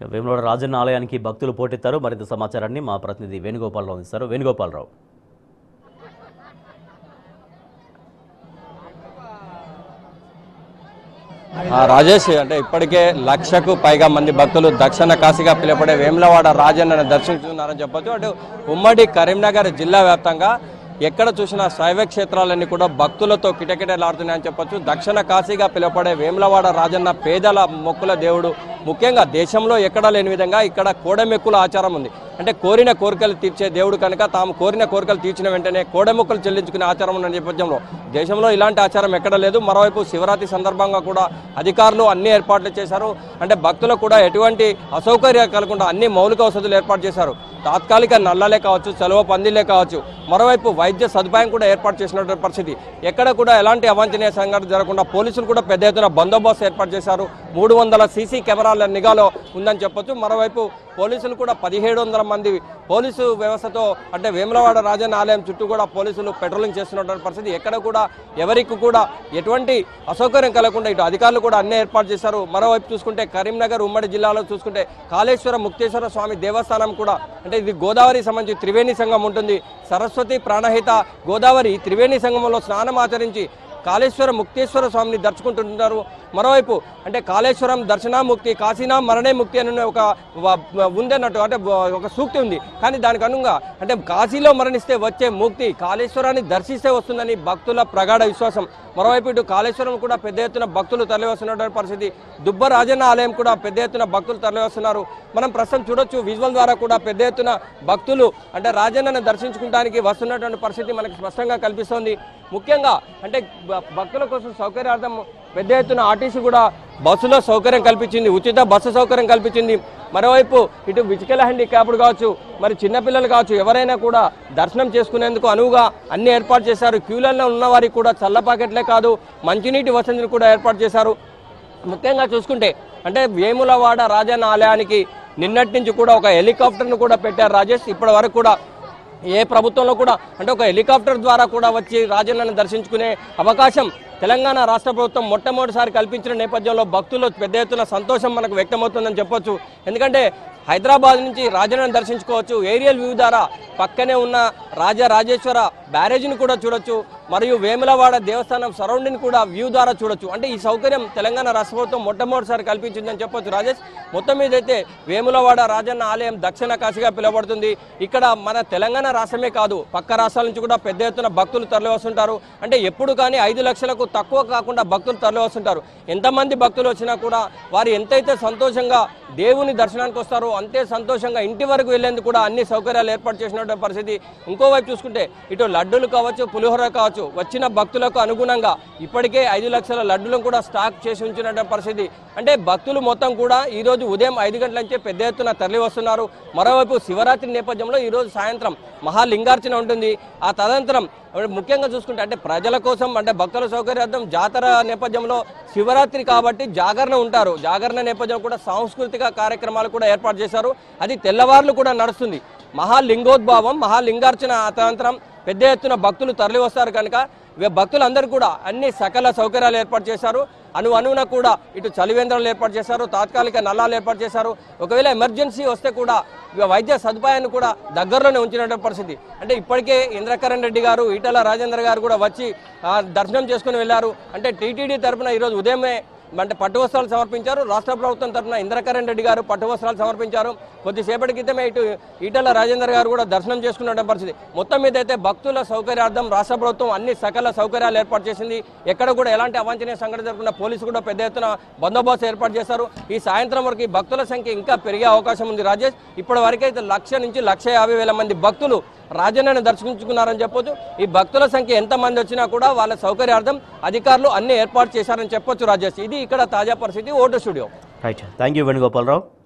వేములవాడ రాజన్న ఆలయానికి భక్తులు పోటెత్తారు మరింత సమాచారాన్ని మా ప్రతినిధి వేణుగోపాలరావు అందిస్తారు వేణుగోపాలరావు ఆ, రాజేష్ అంటే ఇప్పటికే లక్షకు పైగా మంది భక్తులు దక్షిణ కాశీగా పిలువబడే వేములవాడ రాజన్నను దర్శించుతున్నారని చెప్పొచ్చు అటు ఉమ్మడి కరీంనగర్ జిల్లా వ్యాప్తంగా ఎక్కడ చూసినా శైవ క్షేత్రాలన్నీ కూడా భక్తులతో కిటకిటలాడుతున్నాయని చెప్పొచ్చు దక్షిణ కాశీగా పిలువబడే వేములవాడ రాజన్న పేదల మొక్కుల దేవుడు ముఖ్యంగా దేశంలో ఎక్కడా లేని విధంగా ఇక్కడ కోడెమెక్కుల ఆచారం ఉంది అంటే కోరిన కోరికలు తీర్చే దేవుడు కనుక తాము కోరిన కోరికలు తీర్చిన వెంటనే కోడెముక్కలు చెల్లించుకునే ఆచారం ఉన్న నేపథ్యంలో దేశంలో ఇలాంటి ఆచారం ఎక్కడ లేదు మరోవైపు శివరాత్రి సందర్భంగా కూడా అధికారులు అన్ని ఏర్పాట్లు చేశారు అంటే భక్తులకు కూడా ఎటువంటి అసౌకర్యాలు కలగకుండా అన్ని మౌలిక వసతులు ఏర్పాటు చేశారు తాత్కాలిక నల్లలే కావచ్చు సెలవు పందిలే కావచ్చు మరోవైపు వైద్య సదుపాయం కూడా ఏర్పాటు చేసినటువంటి పరిస్థితి ఎక్కడ కూడా ఎలాంటి అవాంఛనీయ సంఘటన జరగకుండా పోలీసులు కూడా పెద్ద ఎత్తున బందోబస్తు ఏర్పాటు చేశారు మూడు వందల సీసీ కెమెరాల నిఘాలో ఉందని చెప్పొచ్చు మరోవైపు పోలీసులు కూడా పదిహేడు వందల మంది పోలీసు వ్యవస్థతో అంటే వేములవాడ రాజన్న ఆలయం చుట్టూ కూడా పోలీసులు పెట్రోలింగ్ చేస్తున్నటువంటి పరిస్థితి ఎక్కడ కూడా ఎవరికి కూడా ఎటువంటి అసౌకర్యం కలగకుండా ఇటు అధికారులు కూడా అన్ని ఏర్పాటు చేశారు మరోవైపు చూసుకుంటే కరీంనగర్ ఉమ్మడి జిల్లాలో చూసుకుంటే కాళేశ్వర ముక్తేశ్వర స్వామి దేవస్థానం కూడా అంటే ఇది గోదావరి సంబంధించి త్రివేణి సంఘం ఉంటుంది సరస్వతి ప్రాణహిత గోదావరి త్రివేణి సంగమంలో స్నానం ఆచరించి కాళేశ్వర ముక్తేశ్వర స్వామిని దర్శుకుంటుంటారు మరోవైపు అంటే కాళేశ్వరం దర్శనాముక్తి కాశీనా మరణే ముక్తి అని ఒక వ- ఉందన్నట్టు అంటే వ- ఒక సూక్తి ఉంది కానీ దానికి అనుగుణంగా అంటే కాశీలో మరణిస్తే వచ్చే ముక్తి కాళేశ్వరాన్ని దర్శిస్తే వస్తుందని భక్తుల ప్రగాఢ విశ్వాసం మరోవైపు ఇటు కాళేశ్వరం కూడా పెద్ద ఎత్తున భక్తులు తరలివస్తున్నటువంటి పరిస్థితి దుబ్బ రాజన్న ఆలయం కూడా పెద్ద ఎత్తున భక్తులు తరలివస్తున్నారు మనం ప్రస్తుతం చూడొచ్చు విజువల్ ద్వారా కూడా పెద్ద ఎత్తున భక్తులు అంటే రాజన్నను దర్శించుకోవడానికి వస్తున్నటువంటి పరిస్థితి మనకి స్పష్టంగా కల్పిస్తోంది ముఖ్యంగా అంటే భ- భక్తుల కోసం సౌకర్యార్థం పెద్ద ఎత్తున ఆర్టీసీ కూడా బస్సులో సౌకర్యం కల్పించింది ఉచిత బస్సు సౌకర్యం కల్పించింది మరోవైపు ఇటు విచికల హ్యాండిక్యాప్డ్ కావచ్చు మరి చిన్నపిల్లలు కావచ్చు ఎవరైనా కూడా దర్శనం చేసుకునేందుకు అనువుగా అన్ని ఏర్పాటు చేశారు క్యూలలో ఉన్న వారికి కూడా చల్ల పాకెట్లే కాదు మంచినీటి వసతిని కూడా ఏర్పాటు చేశారు ముఖ్యంగా చూసుకుంటే అంటే వేములవాడ రాజన్న ఆలయానికి నిన్నటి నుంచి కూడా ఒక హెలికాప్టర్ను కూడా పెట్టారు రాజేష్ ఇప్పటి వరకు కూడా ఏ ప్రభుత్వంలో కూడా అంటే ఒక హెలికాప్టర్ ద్వారా కూడా వచ్చి రాజన్నను దర్శించుకునే అవకాశం తెలంగాణ రాష్ట్ర ప్రభుత్వం మొట్టమొదటిసారి కల్పించిన నేపథ్యంలో భక్తులు పెద్ద ఎత్తున సంతోషం మనకు వ్యక్తమవుతుందని చెప్పొచ్చు ఎందుకంటే హైదరాబాద్ నుంచి రాజన్నను దర్శించుకోవచ్చు ఏరియల్ వ్యూ ద్వారా పక్కనే ఉన్న రాజరాజేశ్వర బ్యారేజ్ని కూడా చూడొచ్చు మరియు వేములవాడ దేవస్థానం సరౌండింగ్ కూడా వ్యూ ద్వారా చూడొచ్చు అంటే ఈ సౌకర్యం తెలంగాణ రాష్ట్ర ప్రభుత్వం మొట్టమొదటిసారి కల్పించిందని చెప్పొచ్చు రాజేష్ మొత్తం మీద అయితే వేములవాడ రాజన్న ఆలయం దక్షిణ కాశీగా పిలువబడుతుంది ఇక్కడ మన తెలంగాణ రాష్ట్రమే కాదు పక్క రాష్ట్రాల నుంచి కూడా పెద్ద ఎత్తున భక్తులు తరలి వస్తుంటారు అంటే ఎప్పుడు కానీ ఐదు లక్షలకు తక్కువ కాకుండా భక్తులు తరలి వస్తుంటారు ఎంతమంది భక్తులు వచ్చినా కూడా వారు ఎంతైతే సంతోషంగా దేవుని దర్శనానికి వస్తారో అంతే సంతోషంగా ఇంటి వరకు వెళ్లేందుకు కూడా అన్ని సౌకర్యాలు ఏర్పాటు చేసినటువంటి పరిస్థితి ఇంకోవైపు చూసుకుంటే ఇటు లడ్డూలు కావచ్చు పులిహోర కావచ్చు వచ్చిన భక్తులకు అనుగుణంగా ఇప్పటికే ఐదు లక్షల లడ్డులను కూడా స్టాక్ చేసి ఉంచినటువంటి పరిస్థితి అంటే భక్తులు మొత్తం కూడా ఈ రోజు ఉదయం ఐదు గంటల నుంచే పెద్ద ఎత్తున తరలి వస్తున్నారు మరోవైపు శివరాత్రి నేపథ్యంలో ఈ రోజు సాయంత్రం మహాలింగార్చన ఉంటుంది ఆ తదనంతరం ముఖ్యంగా చూసుకుంటే అంటే ప్రజల కోసం అంటే భక్తుల సౌకర్యార్థం జాతర నేపథ్యంలో శివరాత్రి కాబట్టి జాగరణ ఉంటారు జాగరణ నేపథ్యం కూడా సాంస్కృతిక కార్యక్రమాలు కూడా ఏర్పాటు చేశారు అది తెల్లవార్లు కూడా నడుస్తుంది మహాలింగోద్భావం మహాలింగార్చన అనంతరం పెద్ద ఎత్తున భక్తులు తరలి వస్తారు కనుక వే- భక్తులందరూ కూడా అన్ని సకల సౌకర్యాలు ఏర్పాటు చేశారు అను అనువున కూడా ఇటు చలివేంద్రాలు ఏర్పాటు చేశారు తాత్కాలిక నల్లాలు ఏర్పాటు చేశారు ఒకవేళ ఎమర్జెన్సీ వస్తే కూడా ఇక వైద్య సదుపాయాన్ని కూడా దగ్గరలోనే ఉంచినటువంటి పరిస్థితి అంటే ఇప్పటికే ఇంద్రకరణ్ రెడ్డి గారు ఈటల రాజేంద్ర గారు కూడా వచ్చి ఆ, దర్శనం చేసుకుని వెళ్ళారు అంటే టీటీడీ తరపున ఈరోజు ఉదయమే అంటే పట్టు వస్త్రాలు సమర్పించారు రాష్ట్ర ప్రభుత్వం తరఫున ఇంద్రకరణ్ రెడ్డి గారు పట్టు వస్త్రాలు సమర్పించారు కొద్దిసేపటి క్రితమే ఇటు ఈటల రాజేందర్ గారు కూడా దర్శనం చేసుకున్న పరిస్థితి మొత్తం మీద అయితే భక్తుల సౌకర్యార్థం రాష్ట్ర ప్రభుత్వం అన్ని సకల సౌకర్యాలు ఏర్పాటు చేసింది ఎక్కడ కూడా ఎలాంటి అవాంఛనీయ సంఘటన జరగకుండా పోలీసు కూడా పెద్ద ఎత్తున బందోబస్తు ఏర్పాటు చేశారు ఈ సాయంత్రం వరకు ఈ భక్తుల సంఖ్య ఇంకా పెరిగే అవకాశం ఉంది రాజేష్ ఇప్పటి వరకు అయితే లక్ష నుంచి లక్ష యాభై వేల మంది భక్తులు రాజన్నను దర్శించుకున్నారని చెప్పొచ్చు ఈ భక్తుల సంఖ్య ఎంత మంది వచ్చినా కూడా వాళ్ళ సౌకర్యార్థం అధికారులు అన్ని ఏర్పాటు చేశారని చెప్పొచ్చు రాజేష్ ఇది ఇక్కడ తాజా పరిస్థితి ఓటు studio right thank you Venugopala Rao